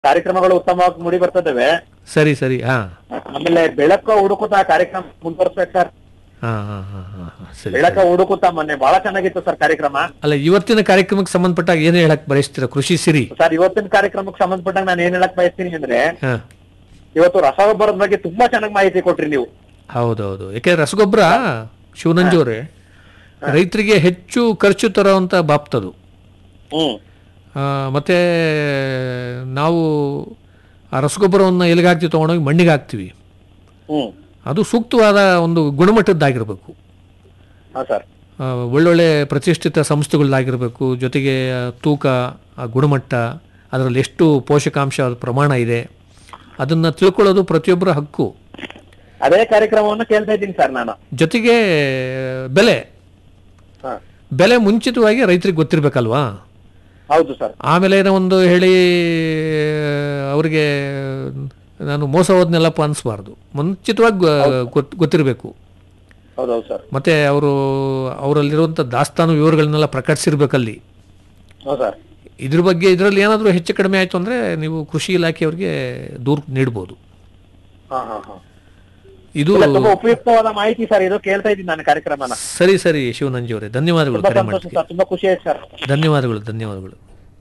ಕಾರ್ಯಕ್ರಮಗಳು ಉತ್ತಮವಾಗಿ ಮೂಡಿ ಬರ್ತದವೆ ಸರಿ ಸರಿ ಹಾ ಆಮೇಲೆ ಬೆಳಕ ಹುಡುಕುತ್ತಾ ಕಾರ್ಯಕ್ರಮ ಮುಂದುವರ್ಸ್ಬೇಕು ಸರ್ ಹಾ ಹಾ ಹಾ ಹಾ ಹಾ, ಸರಿ ಬೆಳಕ ಹುಡುಕುತ್ತಾ ಮೊನ್ನೆ ಬಹಳ ಚೆನ್ನಾಗಿತ್ತು ಸರ್ ಕಾರ್ಯಕ್ರಮ ಅಲ್ಲ ಇವತ್ತಿನ ಕಾರ್ಯಕ್ರಮಕ್ಕೆ ಸಂಬಂಧಪಟ್ಟಾಗ ಏನು ಹೇಳಕ್ ಬಯಸ್ತೀರ ಕೃಷಿ ಸಿರಿ ಸರ್ ಇವತ್ತಿನ ಕಾರ್ಯಕ್ರಮಕ್ಕೆ ಸಂಬಂಧಪಟ್ಟಂಗ ನಾನು ಏನ್ ಹೇಳಕ್ ಬಯಸ್ತೀನಿ ಅಂದ್ರೆ ಹಾ ಇವತ್ತು ರಸಗೊಬ್ಬರದ ಬಗ್ಗೆ ತುಂಬಾ ಚೆನ್ನಾಗಿ ಮಾಹಿತಿ ಕೊಟ್ರಿ ನೀವು ಹೌದೌದು ಯಾಕೆ ರಸಗೊಬ್ಬರ ಶಿವನಂಜಿ ಅವರೇ ರೈತರಿಗೆ ಹೆಚ್ಚು ಖರ್ಚು ತರುವಂತ ಬಾಪ್ತದು ಹ್ಮ್ ಆ, ಮತ್ತೆ ನಾವು ಆ ರಸಗೊಬ್ಬರವನ್ನು ಎಲ್ಲಿಗೆ ಹಾಕ್ತೀವಿ ತೊಗೊಂಡೋಗಿ ಮಣ್ಣಿಗೆ ಹಾಕ್ತೀವಿ ಹ್ಮ್ ಅದು ಸೂಕ್ತವಾದ ಒಂದು ಗುಣಮಟ್ಟದ್ದಾಗಿರಬೇಕು ಹಾ ಸರ್ ಆ, ಒಳ್ಳೊಳ್ಳೆ ಪ್ರತಿಷ್ಠಿತ ಸಂಸ್ಥೆಗಳದ್ದಾಗಿರಬೇಕು ಜೊತೆಗೆ ಆ ತೂಕ ಆ ಗುಣಮಟ್ಟ ಅದರಲ್ಲಿ ಎಷ್ಟು ಪೋಷಕಾಂಶ ಅದ್ರ ಪ್ರಮಾಣ ಇದೆ ಅದನ್ನು ತಿಳ್ಕೊಳ್ಳೋದು ಪ್ರತಿಯೊಬ್ಬರ ಹಕ್ಕು ಅದೇ ಕಾರ್ಯಕ್ರಮವನ್ನು ಕೇಳ್ತಾ ಇದ್ದೀನಿ ಸರ್ ನಾನು ಜೊತೆಗೆ ಬೆಲೆ ಹಾ ಬೆಲೆ ಮುಂಚಿತವಾಗಿ ರೈತರಿಗೆ ಗೊತ್ತಿರಬೇಕಲ್ವಾ ಹೌದು ಸರ್ ಆಮೇಲೆ ಏನೋ ಒಂದು ಹೇಳಿ ಅವರಿಗೆ ನಾನು ಮೋಸ ಹೋದ್ನೆಲ್ಲಪ್ಪ ಅನಿಸ್ಬಾರ್ದು ಮುಂಚಿತವಾಗಿ ಗೊತ್ ಗೊತ್ತಿರಬೇಕು ಹೌದೌದು ಸರ್ ಮತ್ತು ಅವರು ಅವರಲ್ಲಿರುವಂಥ ದಾಸ್ತಾನು ವಿವರಗಳನ್ನೆಲ್ಲ ಪ್ರಕಟಿಸಿರ್ಬೇಕಲ್ಲಿ ಹೌದು ಸರ್ ಇದ್ರ ಬಗ್ಗೆ ಇದರಲ್ಲಿ ಏನಾದರೂ ಹೆಚ್ಚು ಕಡಿಮೆ ಆಯಿತು ಅಂದರೆ ನೀವು ಕೃಷಿ ಇಲಾಖೆಯವರಿಗೆ ದೂರು ನೀಡ್ಬೋದು ಹಾ ಹಾ ಹಾ ಇದು ಇಲ್ಲ, ತುಂಬಾ ಉಪಯುಕ್ತವಾದ ಮಾಹಿತಿ ಸರ್ ಇದು ಕೇಳ್ತಾ ಇದ್ದೀನಿ ನಾನು ಕಾರ್ಯಕ್ರಮನ ಸರಿ ಸರಿ ಶಿವನಂಜಿ ಅವರೇ ಧನ್ಯವಾದಗಳು ತುಂಬಾ ಕರೆ ಸಂತೋಷ ಮಾಡಿದ್ದಕ್ಕೆ ಸರ್ ತುಂಬಾ ಖುಷಿ ಆಯ್ತು ಸರ್ ಧನ್ಯವಾದಗಳು ಧನ್ಯವಾದಗಳು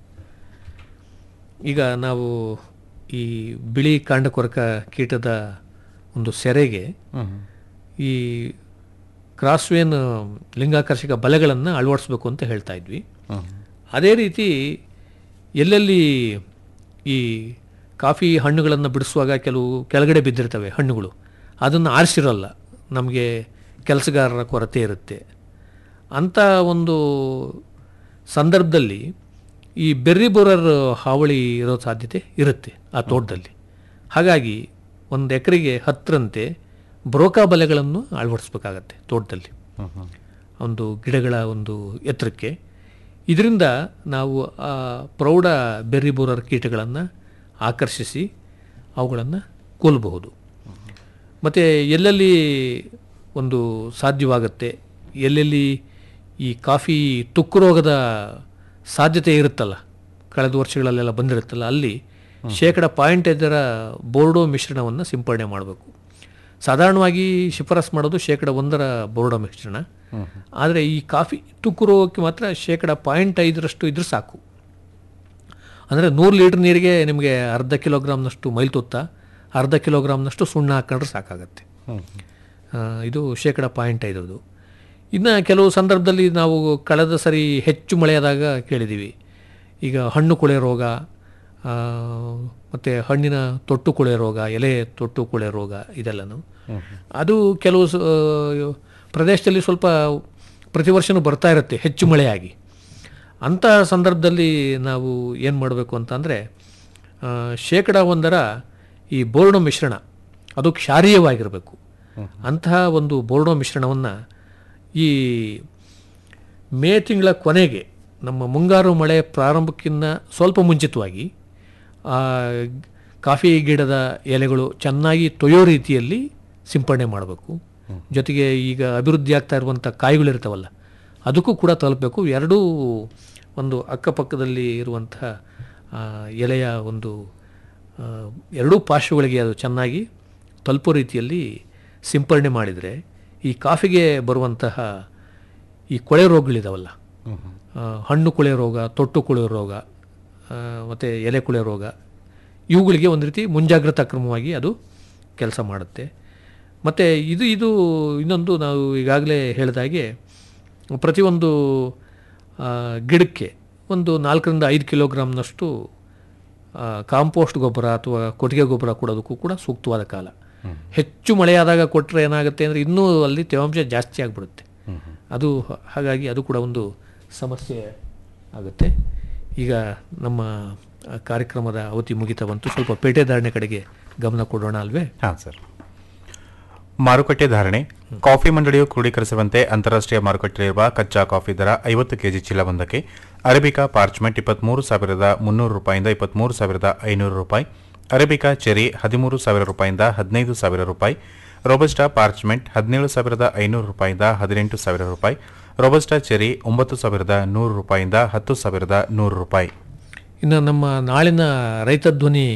ಈಗ ನಾವು ಈ ಬಿಳಿ ಕಾಂಡಕೊರಕ ಕೀಟದ ಒಂದು ಸೆರೆಗೆ ಈ ಕ್ರಾಸ್ವೇನ್ ಲಿಂಗಾಕರ್ಷಕ ಬಲೆಗಳನ್ನು ಅಳವಡಿಸ್ಬೇಕು ಅಂತ ಹೇಳ್ತಾ ಇದ್ವಿ ಅದೇ ರೀತಿ ಎಲ್ಲೆಲ್ಲಿ ಈ ಕಾಫಿ ಹಣ್ಣುಗಳನ್ನು ಬಿಡಿಸುವಾಗ ಕೆಲವು ಕೆಳಗಡೆ ಬಿದ್ದಿರ್ತವೆ ಹಣ್ಣುಗಳು ಅದನ್ನು ಆರಿಸಿರಲ್ಲ ನಮಗೆ ಕೆಲಸಗಾರರ ಕೊರತೆ ಇರುತ್ತೆ ಅಂಥ ಒಂದು ಸಂದರ್ಭದಲ್ಲಿ ಈ ಬೆರ್ರಿ ಬೋರರ್ ಹಾವಳಿ ಇರೋ ಸಾಧ್ಯತೆ ಇರುತ್ತೆ ಆ ತೋಟದಲ್ಲಿ ಹಾಗಾಗಿ ಒಂದು ಎಕರೆಗೆ ಹತ್ತರಂತೆ ಬ್ರೋಕಾ ಬಲೆಗಳನ್ನು ಅಳವಡಿಸ್ಬೇಕಾಗತ್ತೆ ತೋಟದಲ್ಲಿ ಒಂದು ಗಿಡಗಳ ಒಂದು ಎತ್ತರಕ್ಕೆ ಇದರಿಂದ ನಾವು ಆ ಪ್ರೌಢ ಬೆರ್ರಿ ಬೋರರ್ ಕೀಟಗಳನ್ನು ಆಕರ್ಷಿಸಿ ಅವುಗಳನ್ನು ಕೊಲ್ಲಬಹುದು ಮತ್ತು ಎಲ್ಲೆಲ್ಲಿ ಒಂದು ಸಾಧ್ಯವಾಗುತ್ತೆ ಎಲ್ಲೆಲ್ಲಿ ಈ ಕಾಫಿ ತುಕ್ಕು ರೋಗದ ಸಾಧ್ಯತೆ ಇರುತ್ತಲ್ಲ ಕಳೆದ ವರ್ಷಗಳಲ್ಲೆಲ್ಲ ಬಂದಿರುತ್ತಲ್ಲ ಅಲ್ಲಿ ಶೇಕಡ ಪಾಯಿಂಟ್ ಐದರ ಬೋರ್ಡೋ ಮಿಶ್ರಣವನ್ನು ಸಿಂಪಡಣೆ ಮಾಡಬೇಕು ಸಾಧಾರಣವಾಗಿ ಶಿಫಾರಸ್ ಮಾಡೋದು ಶೇಕಡ ಒಂದರ ಬೋರ್ಡೋ ಮಿಶ್ರಣ ಆದರೆ ಈ ಕಾಫಿ ತುಕ್ಕು ರೋಗಕ್ಕೆ ಮಾತ್ರ ಶೇಕಡ ಪಾಯಿಂಟ್ ಐದರಷ್ಟು ಇದ್ರೆ ಸಾಕು ಅಂದರೆ ನೂರು ಲೀಟ್ರ್ ನೀರಿಗೆ ನಿಮಗೆ ಅರ್ಧ ಕಿಲೋಗ್ರಾಮ್ನಷ್ಟು ಮೈಲ್ತುತ್ತ ಅರ್ಧ ಕಿಲೋಗ್ರಾಮ್ನಷ್ಟು ಸುಣ್ಣ ಹಾಕೊಂಡ್ರೆ ಸಾಕಾಗತ್ತೆ ಆ, ಇದು ಶೇಕಡ ಪಾಯಿಂಟ್ ಐದರದು ಇನ್ನು ಕೆಲವು ಸಂದರ್ಭದಲ್ಲಿ ನಾವು ಕಳೆದ ಸರಿ ಹೆಚ್ಚು ಮಳೆಯಾದಾಗ ಕೇಳಿದ್ದೀವಿ ಈಗ ಹಣ್ಣು ಕೊಳೆ ರೋಗ ಮತ್ತು ಹಣ್ಣಿನ ತೊಟ್ಟು ಕೊಳೆ ರೋಗ ಎಲೆ ತೊಟ್ಟು ಕೊಳೆ ರೋಗ ಇದೆಲ್ಲನೂ ಅದು ಕೆಲವು ಸ- ಪ್ರದೇಶದಲ್ಲಿ ಸ್ವಲ್ಪ ಪ್ರತಿ ವರ್ಷವೂ ಬರ್ತಾ ಇರುತ್ತೆ ಹೆಚ್ಚು ಮಳೆಯಾಗಿ ಅಂಥ ಸಂದರ್ಭದಲ್ಲಿ ನಾವು ಏನು ಮಾಡಬೇಕು ಅಂತಂದರೆ ಶೇಕಡ ಒಂದರ ಈ ಬೋರ್ಡೋ ಮಿಶ್ರಣ ಅದು ಕ್ಷಾರೀಯವಾಗಿರಬೇಕು ಅಂತಹ ಒಂದು ಬೋರ್ಡೋ ಮಿಶ್ರಣವನ್ನು ಈ ಮೇ ತಿಂಗಳ ಕೊನೆಗೆ ನಮ್ಮ ಮುಂಗಾರು ಮಳೆ ಪ್ರಾರಂಭಕ್ಕಿಂತ ಸ್ವಲ್ಪ ಮುಂಚಿತವಾಗಿ ಆ ಕಾಫಿ ಗಿಡದ ಎಲೆಗಳು ಚೆನ್ನಾಗಿ ತೊಯೋ ರೀತಿಯಲ್ಲಿ ಸಿಂಪಡಣೆ ಮಾಡಬೇಕು ಜೊತೆಗೆ ಈಗ ಅಭಿವೃದ್ಧಿ ಆಗ್ತಾ ಇರುವಂಥ ಕಾಯಿಗಳಿರ್ತಾವಲ್ಲ ಅದಕ್ಕೂ ಕೂಡ ತಲುಪಬೇಕು ಎರಡೂ ಒಂದು ಅಕ್ಕಪಕ್ಕದಲ್ಲಿ ಇರುವಂಥ ಆ, ಎಲೆಯ ಒಂದು ಆ, ಎರಡೂ ಪಾರ್ಶ್ವಗಳಿಗೆ ಅದು ಚೆನ್ನಾಗಿ ತಲುಪೋ ರೀತಿಯಲ್ಲಿ ಸಿಂಪಡಣೆ ಮಾಡಿದರೆ ಈ ಕಾಫಿಗೆ ಬರುವಂತಹ ಈ ಕೊಳೆ ರೋಗಗಳಿದಾವಲ್ಲ ಆ, ಹಣ್ಣು ಕೊಳೆ ರೋಗ ತೊಟ್ಟು ಕೊಳೆ ರೋಗ ಮತ್ತು ಎಲೆ ಕೊಳೆ ರೋಗ ಇವುಗಳಿಗೆ ಒಂದು ರೀತಿ ಮುಂಜಾಗ್ರತಾ ಕ್ರಮವಾಗಿ ಅದು ಕೆಲಸ ಮಾಡುತ್ತೆ ಮತ್ತು ಇದು ಇದು ಇನ್ನೊಂದು ನಾವು ಈಗಾಗಲೇ ಹೇಳಿದಾಗೆ ಪ್ರತಿಯೊಂದು ಆ, ಗಿಡಕ್ಕೆ ಒಂದು ನಾಲ್ಕರಿಂದ ಐದು ಕಿಲೋಗ್ರಾಮ್ನಷ್ಟು ಆ, ಕಾಂಪೋಸ್ಟ್ ಗೊಬ್ಬರ ಅಥವಾ ಕೊಟ್ಟಿಗೆ ಗೊಬ್ಬರ ಕೊಡೋದಕ್ಕೂ ಕೂಡ ಸೂಕ್ತವಾದ ಕಾಲ ಹೆಚ್ಚು ಮಳೆಯಾದಾಗ ಕೊಟ್ಟರೆ ಏನಾಗುತ್ತೆ ಅಂದರೆ ಇನ್ನೂ ಅಲ್ಲಿ ತೇವಾಂಶ ಜಾಸ್ತಿ ಆಗಿಬಿಡುತ್ತೆ ಅದು ಹ- ಹಾಗಾಗಿ ಅದು ಕೂಡ ಒಂದು ಸಮಸ್ಯೆ ಆಗುತ್ತೆ ಈಗ ನಮ್ಮ ಆ, ಕಾರ್ಯಕ್ರಮದ ಅವಧಿ ಮುಗಿತಾ ಬಂತು ಸ್ವಲ್ಪ ಪೇಟೆ ಧಾರಣೆ ಕಡೆಗೆ ಗಮನ ಕೊಡೋಣ ಅಲ್ವೇ ಹಾಂ ಸರ್ ಮಾರುಕಟ್ಟೆ ಧಾರಣೆ ಕಾಫಿ ಮಂಡಳಿಯು ಕ್ರೋಢೀಕರಿಸುವಂತೆ ಅಂತಾರಾಷ್ಟ್ರೀಯ ಮಾರುಕಟ್ಟೆಯಲ್ಲಿರುವ ಕಚ್ಚಾ ಕಾಫಿ ದರ ಐವತ್ತು ಕೆಜಿ ಚೀಲವೊಂದಕ್ಕೆ ಅರೇಬಿಕಾ ಪಾರ್ಚ್ಮೆಂಟ್ ಇಪ್ಪತ್ಮೂರು ಸಾವಿರದ ಮುನ್ನೂರು ರೂಪಾಯಿಂದ ಇಪ್ಪತ್ಮೂರು ಸಾವಿರದ ಐನೂರು ರೂಪಾಯಿ ಅರೇಬಿಕಾ ಚೆರಿ ಹದಿಮೂರು ಸಾವಿರ ರೂಪಾಯಿಂದ ಹದಿನೈದು ಸಾವಿರ ರೂಪಾಯಿ ರೋಬಸ್ಟಾ ಪಾರ್ಚ್ಮೆಂಟ್ ಹದಿನೇಳು ಸಾವಿರದ ಐನೂರು ರೂಪಾಯಿಂದ ಹದಿನೆಂಟು ಸಾವಿರ ರೂಪಾಯಿ ರೋಬಸ್ಟಾ ಚೆರಿ ಒಂಬತ್ತು ಸಾವಿರದ ನೂರು ರೂಪಾಯಿಂದ ಹತ್ತು ಸಾವಿರದ ನೂರು ರೂಪಾಯಿ ಇನ್ನು ನಮ್ಮ ನಾಳಿನ ರೈತ ಧ್ವನಿ